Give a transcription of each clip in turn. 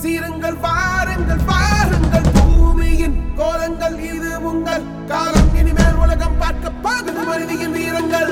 வீருங்கள் வாருங்கள் வாருங்கள் பூமியின் கோலங்கள் இது உங்கள் காலம் இனிமேல் உலகம் பார்க்க போகுது மனிதியின் வீரங்கள்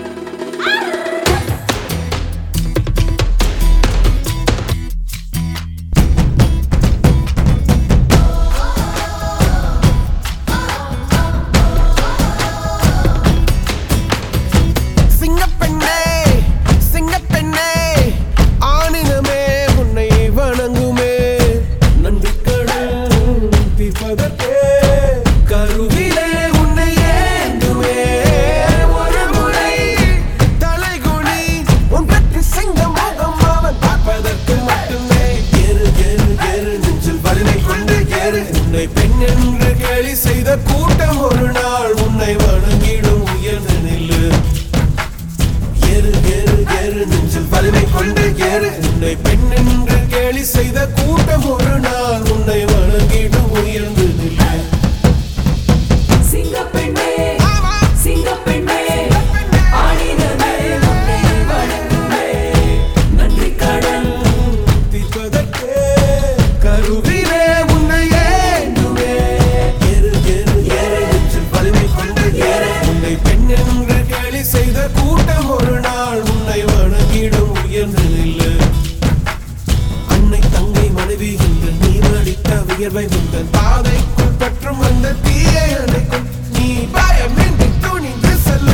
சிங்கப்பெண்ணே சிங்கப்பெண்ணே ஆணினமே உன்னை வணங்குமே நன்றி கடல் தீர்ப்பதற்கே கருவிலே உன்னை ஏந்துமே ஒரு முறை தலைகுனி உன் பெற்று சிங்க முகம் அவன் பார்ப்பதற்கு மட்டுமே ஏறு ஏறு ஏறு நெஞ்சில் வலிமை கொண்டு ஏறு உன்னை பெண் என்று கேலி செய்த கூட்டம் ஒரு நாள் உன்னை வணங்கிடும் உயர்ந்து நில்லு ஏறு ஏறு ஏறு நெஞ்சில் வலிமை கொண்டு ஏறு உன்னை பெண் என்று கேலி செய்த கூட்டம் ஒரு நாள் உன்னை வணங்கிடும் உயர்ந்து நில்லு சிங்கப்பெண்ணே சிங்கப்பெண்ணே ஆணினமே உன்னை வணங்குமே நன்றி கடன் தீர்ப்பதற்கே கருவிலே உன்னை ஏந்துமே ஏறு ஏறு ஏறு நெஞ்சில் வலிமை கொண்டு ஏறு உன்னை பெண் என்று கேலி செய்த கூட்டம் ஒரு நாள் உன்னை வணங்கிடும் உயர்ந்து நில்லு அன்னை தங்கை மனைவி என்று நீ அடித்த வியர்வை உந்தன் பாதைக்குள் பற்றும் அந்த தீயை அணைக்கும் நீ பயமின்றி துணிந்து செல்லு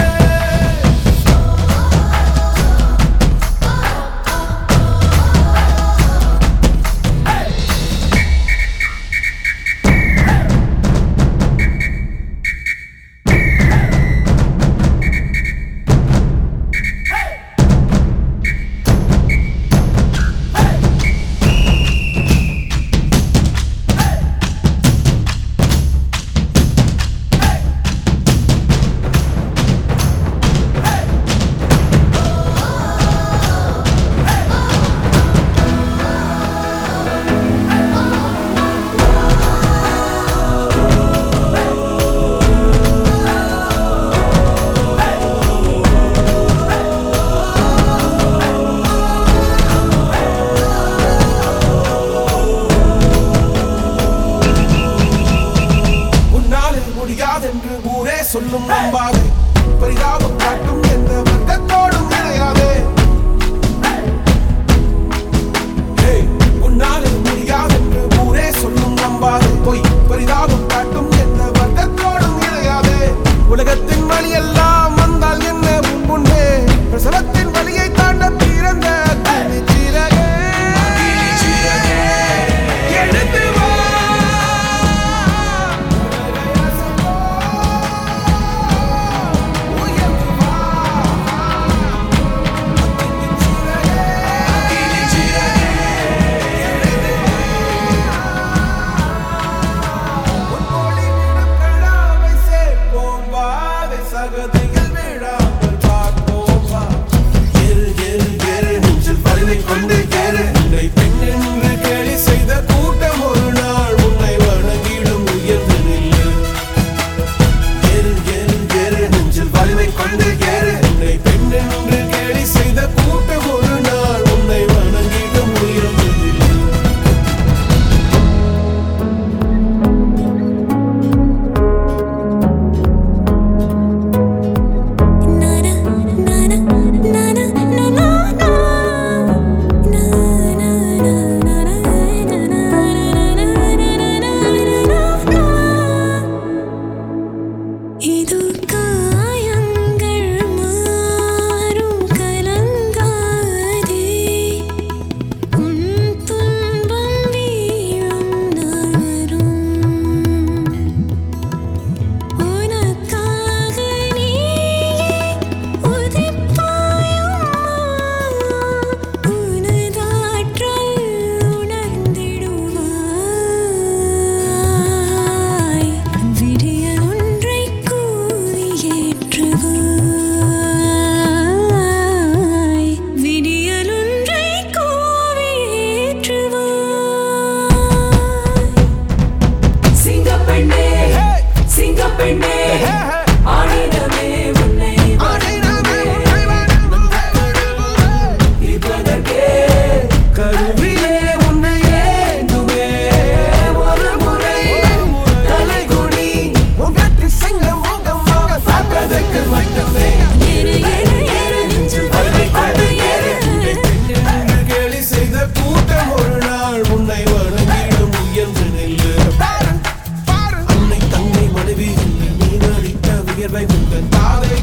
உன்னாலே முடியாதென்று ஊரே சொல்லும் நம்பாது பரிதாபம் காட்டும் எந்த வர்க்கத்தோடும் இணையாதே ஏய், உன்னாலே முடியாதென்று ஊரே சொல்லும் நம்பாது பொய் பரிதாபம் காட்டும் எந்த வர்க்கத்தோடும் இணையாதே உலகத்தின் வழி எல்லாம் வந்தால் என்ன உன் முன்னே பிரசவத்தின் வழியை தாண்ட பிறந்த துணிச்சிறகே. எடுத்து வா கொண்டு ஏறு உன்னை பெண் என்று கேலி செய்த கூட்டம் ஒரு நாள் உன்னை வணங்கிடும் உயர்ந்து நில்லு ஏறு ஏறு ஏறு நெஞ்சில் வலிமை கொண்டு ஏறு உன்னை பெண் என்று கேலி செய்த கூட்டம் ஒரு நாள் உன்னை வணங்கிடும் உயர்ந்து நில்லு நானா நானா நானா நானா நானா நானா இது காயங்கள் மாறும் கலங்காதே உன் துன்பம் வீழும் நகரும் உனக்காக நீயே உதிப்பாயும்மா உனதாற்றல் உணர்ந்திடுவாய் விடிய ஒன்றை கூறி ஏற்றுவாய் விடியல் ஒன்றை கூறி ஏற்றுவாய் சிங்கப்பெண்ணே சிங்கப்பெண்ணே ஆணினமே உன்னை வணங்குமே இப்பதற்கே கருவிலே உன்னை வியர்வை உந்தன் தாவே